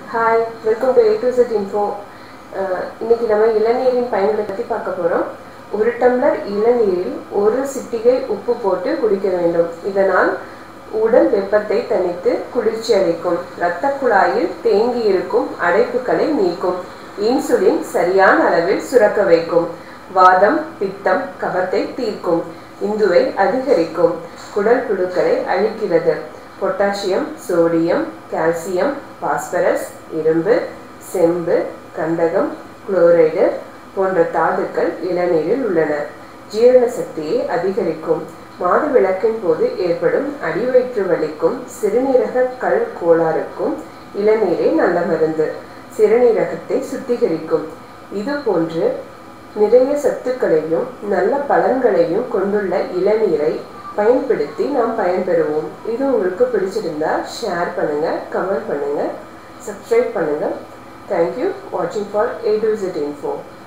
hi welcome to A to Z info இன்னைக்கு நம்ம இளநீரின் பயன்களை பற்றி பார்க்க போகிறோம் ஒரு டம்ளர் இளநீரில் ஒரு சிட்டிகை உப்பு போட்டு குடிக்க வேண்டும் இதனால் உடல் வெப்பத்தை தணித்து குளிர்ச்சி அளிக்கும் இரத்த குழாயில் தேங்கி இருக்கும் அடைப்புகளை நீக்கும் இன்சுலின் சரியான அளவில் சுரக்க வைக்கும் வாதம் பித்தம் கபத்தை தீர்க்கும் இந்துவை அதிகரிக்கும் குடல் புழுக்களை அழிக்கிறது பொட்டாசியம் சோடியம் கால்சியம் பாஸ்பரஸ் இரும்பு செம்பு கந்தகம் குளோரைடு போன்ற தாதுக்கள் இளநீரில் உள்ளன ஜீரண சக்தியை அதிகரிக்கும் மாதவிளக்கின் போது ஏற்படும் அடிவயிற்று வலிக்கும் சிறுநீரக கல் கோளாறுக்கும் இளநீரே நல்ல மருந்து சிறுநீரகத்தை சுத்திகரிக்கும் இது போன்று நிறைய சத்துக்களையும் நல்ல பலன்களையும் கொண்டுள்ள இளநீரை பயன்படுத்தி நாம் பயன்பெறுவோம் இது உங்களுக்கு பிடிச்சிருந்தா ஷேர் பண்ணுங்க கமெண்ட் பண்ணுங்க சப்ஸ்கிரைப் பண்ணுங்க தேங்க்யூ வாட்சிங் ஃபார் ஏ டு இன்ஃபோ